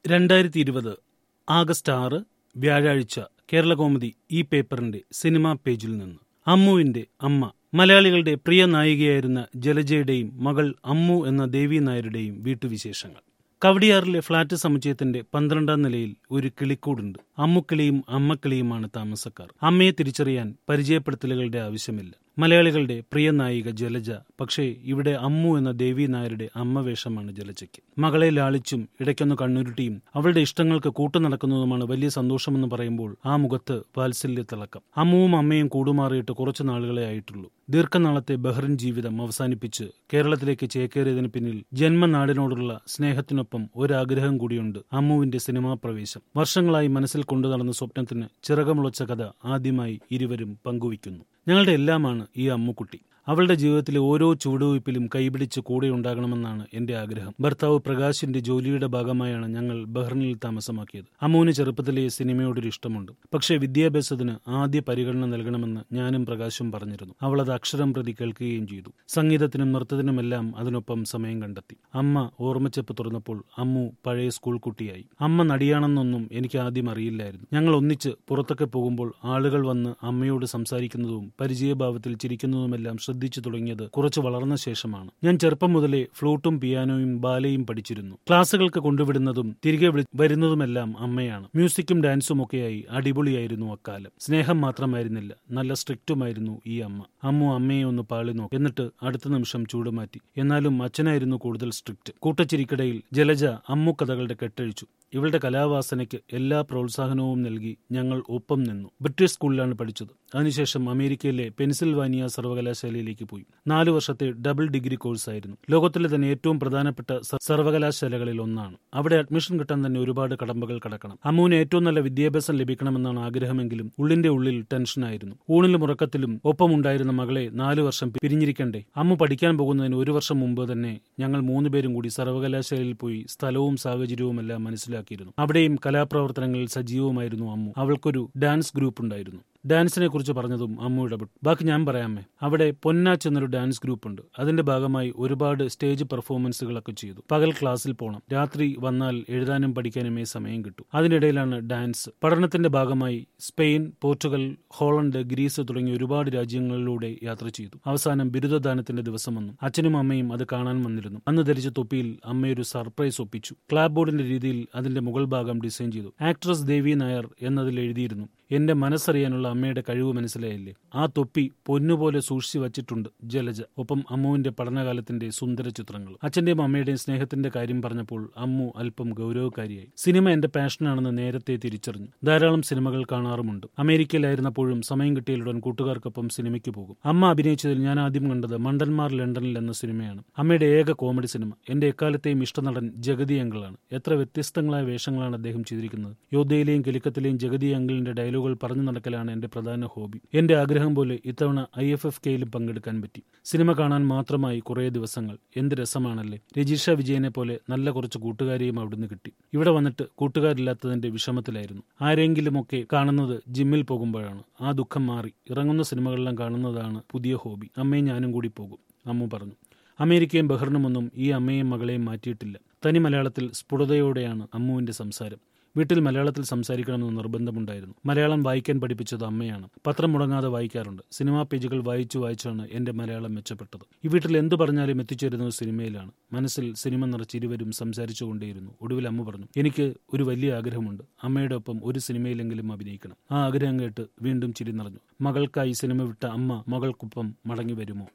രണ്ടായിരത്തി ഇരുപത് ആഗസ്റ്റ് ആറ് വ്യാഴാഴ്ച കേരളകൗമുദി ഈ പേപ്പറിന്റെ സിനിമാ പേജിൽ നിന്ന് അമ്മുവിന്റെ അമ്മ മലയാളികളുടെ പ്രിയ നായികയായിരുന്ന ജലജയുടെയും മകൾ അമ്മു എന്ന ദേവി നായരുടെയും വീട്ടുവിശേഷങ്ങൾ കവടിയാറിലെ ഫ്ളാറ്റ് സമുച്ചയത്തിന്റെ പന്ത്രണ്ടാം നിലയിൽ ഒരു കിളിക്കൂടുണ്ട് അമ്മുക്കിളിയും അമ്മക്കിളിയുമാണ് താമസക്കാർ അമ്മയെ തിരിച്ചറിയാൻ പരിചയപ്പെടുത്തലുകളുടെ ആവശ്യമില്ല മലയാളികളുടെ പ്രിയ നായിക ജലജ പക്ഷേ ഇവിടെ അമ്മു എന്ന ദേവി നായരുടെ അമ്മ വേഷമാണ് ജലജയ്ക്ക് മകളെ ലാളിച്ചും ഇടയ്ക്കൊന്ന് കണ്ണുരുട്ടിയും അവളുടെ ഇഷ്ടങ്ങൾക്ക് കൂട്ടു നടക്കുന്നതുമാണ് വലിയ സന്തോഷമെന്ന് പറയുമ്പോൾ ആ മുഖത്ത് വാത്സല്യ തിളക്കം അമ്മുവും അമ്മയും കൂടുമാറിയിട്ട് കുറച്ചു നാളുകളെ ആയിട്ടുള്ളൂ ദീർഘനാളത്തെ ബഹ്റിൻ ജീവിതം അവസാനിപ്പിച്ച് കേരളത്തിലേക്ക് ചേക്കേറിയതിന് പിന്നിൽ ജന്മനാടിനോടുള്ള സ്നേഹത്തിനൊപ്പം ഒരാഗ്രഹം കൂടിയുണ്ട് അമ്മുവിന്റെ സിനിമാ പ്രവേശം വർഷങ്ങളായി മനസ്സിൽ കൊണ്ടു നടന്ന സ്വപ്നത്തിന് ചിറകമുളച്ച കഥ ആദ്യമായി ഇരുവരും പങ്കുവയ്ക്കുന്നു ഞങ്ങളുടെ എല്ലാമാണ് ഈ അമ്മുക്കുട്ടി അവളുടെ ജീവിതത്തിലെ ഓരോ ചുവടുവയ്പിലും കൈപിടിച്ച് കൂടെ ഉണ്ടാകണമെന്നാണ് എന്റെ ആഗ്രഹം ഭർത്താവ് പ്രകാശിന്റെ ജോലിയുടെ ഭാഗമായാണ് ഞങ്ങൾ ബഹ്റിനിൽ താമസമാക്കിയത് അമ്മുവിന് ചെറുപ്പത്തിലെ സിനിമയോടൊരു ഇഷ്ടമുണ്ട് പക്ഷേ വിദ്യാഭ്യാസത്തിന് ആദ്യ പരിഗണന നൽകണമെന്ന് ഞാനും പ്രകാശും പറഞ്ഞിരുന്നു അവൾ അത് അക്ഷരം പ്രതി കേൾക്കുകയും ചെയ്തു സംഗീതത്തിനും നൃത്തത്തിനുമെല്ലാം അതിനൊപ്പം സമയം കണ്ടെത്തി അമ്മ ഓർമ്മച്ചെപ്പ് തുറന്നപ്പോൾ അമ്മു പഴയ സ്കൂൾ കുട്ടിയായി അമ്മ നടിയാണെന്നൊന്നും എനിക്ക് ആദ്യം അറിയില്ലായിരുന്നു ഞങ്ങൾ ഒന്നിച്ച് പുറത്തൊക്കെ പോകുമ്പോൾ ആളുകൾ വന്ന് അമ്മയോട് സംസാരിക്കുന്നതും പരിചയഭാവത്തിൽ ചിരിക്കുന്നതുമെല്ലാം ശ്രദ്ധിച്ചു തുടങ്ങിയത് കുറച്ച് വളർന്ന ശേഷമാണ് ഞാൻ ചെറുപ്പം മുതലേ ഫ്ലൂട്ടും പിയാനോയും ബാലയും പഠിച്ചിരുന്നു ക്ലാസ്സുകൾക്ക് കൊണ്ടുവിടുന്നതും തിരികെ വിളി വരുന്നതുമെല്ലാം അമ്മയാണ് മ്യൂസിക്കും ഡാൻസും ഒക്കെയായി അടിപൊളിയായിരുന്നു അക്കാലം സ്നേഹം മാത്രമായിരുന്നില്ല നല്ല സ്ട്രിക്റ്റുമായിരുന്നു ഈ അമ്മ അമ്മു അമ്മയെ ഒന്ന് പാളി നോക്കി എന്നിട്ട് അടുത്ത നിമിഷം ചൂടുമാറ്റി എന്നാലും അച്ഛനായിരുന്നു കൂടുതൽ സ്ട്രിക്റ്റ് കൂട്ടച്ചിരിക്കിടയിൽ ജലജ അമ്മു കഥകളുടെ കെട്ടഴിച്ചു ഇവളുടെ കലാവാസനയ്ക്ക് എല്ലാ പ്രോത്സാഹനവും നൽകി ഞങ്ങൾ ഒപ്പം നിന്നു ബ്രിട്ടീഷ് സ്കൂളിലാണ് പഠിച്ചത് അതിനുശേഷം അമേരിക്കയിലെ പെൻസിൽവാനിയ സർവകലാശാലയിലേക്ക് പോയി നാലു വർഷത്തെ ഡബിൾ ഡിഗ്രി കോഴ്സായിരുന്നു ലോകത്തിലെ തന്നെ ഏറ്റവും പ്രധാനപ്പെട്ട സർവകലാശാലകളിൽ ഒന്നാണ് അവിടെ അഡ്മിഷൻ കിട്ടാൻ തന്നെ ഒരുപാട് കടമ്പകൾ കടക്കണം അമ്മുവിന് ഏറ്റവും നല്ല വിദ്യാഭ്യാസം ലഭിക്കണമെന്നാണ് ആഗ്രഹമെങ്കിലും ഉള്ളിന്റെ ഉള്ളിൽ ടെൻഷനായിരുന്നു ഊണിലും ഉറക്കത്തിലും ഒപ്പമുണ്ടായിരുന്ന മകളെ നാലു വർഷം പിരിഞ്ഞിരിക്കണ്ടേ അമ്മു പഠിക്കാൻ പോകുന്നതിന് ഒരു വർഷം മുമ്പ് തന്നെ ഞങ്ങൾ മൂന്നുപേരും കൂടി സർവകലാശാലയിൽ പോയി സ്ഥലവും സാഹചര്യവും എല്ലാം മനസ്സിലാക്കിയിരുന്നു അവിടെയും കലാപ്രവർത്തനങ്ങളിൽ സജീവമായിരുന്നു അമ്മു അവൾക്കൊരു ഡാൻസ് ഗ്രൂപ്പ് ഉണ്ടായിരുന്നു ഡാൻസിനെ കുറിച്ച് പറഞ്ഞതും അമ്മു ഇടപെട്ടു ബാക്കി ഞാൻ പറയാമേ അവിടെ പൊന്നാച്ച് എന്നൊരു ഡാൻസ് ഗ്രൂപ്പ് ഉണ്ട് അതിന്റെ ഭാഗമായി ഒരുപാട് സ്റ്റേജ് പെർഫോമൻസുകളൊക്കെ ചെയ്തു പകൽ ക്ലാസ്സിൽ പോകണം രാത്രി വന്നാൽ എഴുതാനും പഠിക്കാനുമേ സമയം കിട്ടും അതിനിടയിലാണ് ഡാൻസ് പഠനത്തിന്റെ ഭാഗമായി സ്പെയിൻ പോർച്ചുഗൽ ഹോളണ്ട് ഗ്രീസ് തുടങ്ങിയ ഒരുപാട് രാജ്യങ്ങളിലൂടെ യാത്ര ചെയ്തു അവസാനം ബിരുദദാനത്തിന്റെ ദിവസം വന്നു അച്ഛനും അമ്മയും അത് കാണാൻ വന്നിരുന്നു അന്ന് ധരിച്ച തൊപ്പിയിൽ അമ്മയൊരു സർപ്രൈസ് ഒപ്പിച്ചു ക്ലാബ് ബോർഡിന്റെ രീതിയിൽ അതിന്റെ മുകൾ ഭാഗം ഡിസൈൻ ചെയ്തു ആക്ട്രസ് ദേവി നായർ എന്നതിൽ എഴുതിയിരുന്നു എന്റെ മനസ്സറിയാനുള്ള അമ്മയുടെ കഴിവ് മനസ്സിലായില്ലേ ആ തൊപ്പി പൊന്നുപോലെ സൂക്ഷിച്ചു വച്ചിട്ടുണ്ട് ജലജ ഒപ്പം അമ്മുവിന്റെ പഠനകാലത്തിന്റെ സുന്ദര ചിത്രങ്ങൾ അച്ഛന്റെയും അമ്മയുടെയും സ്നേഹത്തിന്റെ കാര്യം പറഞ്ഞപ്പോൾ അമ്മു അല്പം ഗൗരവക്കാരിയായി സിനിമ എന്റെ പാഷനാണെന്ന് നേരത്തെ തിരിച്ചറിഞ്ഞു ധാരാളം സിനിമകൾ കാണാറുമുണ്ട് അമേരിക്കയിലായിരുന്നപ്പോഴും സമയം കിട്ടിയാലുടൻ കൂട്ടുകാർക്കൊപ്പം സിനിമയ്ക്ക് പോകും അമ്മ അഭിനയിച്ചതിൽ ഞാൻ ആദ്യം കണ്ടത് മണ്ടന്മാർ ലണ്ടനിൽ എന്ന സിനിമയാണ് അമ്മയുടെ ഏക കോമഡി സിനിമ എന്റെ എക്കാലത്തെയും ഇഷ്ടനടൻ ജഗതി അങ്കിളാണ് എത്ര വ്യത്യസ്തങ്ങളായ വേഷങ്ങളാണ് അദ്ദേഹം ചെയ്തിരിക്കുന്നത് യോദ്ധയിലെയും കിലുക്കത്തിലെയും ജഗതി അങ്കിളിന്റെ ഡയലോഗുകൾ പറഞ്ഞു നടക്കലാണ് എന്റെ പ്രധാന ഹോബി എന്റെ ആഗ്രഹം പോലെ ഇത്തവണ ഐ എഫ് എഫ് കെയിലും പങ്കെടുക്കാൻ പറ്റി സിനിമ കാണാൻ മാത്രമായി കുറേ ദിവസങ്ങൾ എന്ത് രസമാണല്ലേ രജിഷ വിജയനെ പോലെ നല്ല കുറച്ച് കൂട്ടുകാരെയും അവിടുന്ന് കിട്ടി ഇവിടെ വന്നിട്ട് കൂട്ടുകാരില്ലാത്തതിന്റെ വിഷമത്തിലായിരുന്നു ആരെങ്കിലുമൊക്കെ കാണുന്നത് ജിമ്മിൽ പോകുമ്പോഴാണ് ആ ദുഃഖം മാറി ഇറങ്ങുന്ന സിനിമകളെല്ലാം കാണുന്നതാണ് പുതിയ ഹോബി അമ്മയും ഞാനും കൂടി പോകും അമ്മു പറഞ്ഞു അമേരിക്കയും ബഹ്റിനുമൊന്നും ഈ അമ്മയും മകളെയും മാറ്റിയിട്ടില്ല തനി മലയാളത്തിൽ സ്ഫുടതയോടെയാണ് അമ്മുവിന്റെ സംസാരം വീട്ടിൽ മലയാളത്തിൽ സംസാരിക്കണമെന്ന് നിർബന്ധമുണ്ടായിരുന്നു മലയാളം വായിക്കാൻ പഠിപ്പിച്ചത് അമ്മയാണ് പത്രം മുടങ്ങാതെ വായിക്കാറുണ്ട് സിനിമാ പേജുകൾ വായിച്ചു വായിച്ചാണ് എന്റെ മലയാളം മെച്ചപ്പെട്ടത് ഈ വീട്ടിൽ എന്തു പറഞ്ഞാലും എത്തിച്ചേരുന്നത് സിനിമയിലാണ് മനസ്സിൽ സിനിമ നിറച്ചിരുവരും സംസാരിച്ചുകൊണ്ടേയിരുന്നു ഒടുവിൽ അമ്മ പറഞ്ഞു എനിക്ക് ഒരു വലിയ ആഗ്രഹമുണ്ട് അമ്മയുടെ ഒപ്പം ഒരു സിനിമയിലെങ്കിലും അഭിനയിക്കണം ആ ആഗ്രഹം കേട്ട് വീണ്ടും ചിരി നിറഞ്ഞു മകൾക്കായി സിനിമ വിട്ട അമ്മ മകൾക്കൊപ്പം മടങ്ങി വരുമോ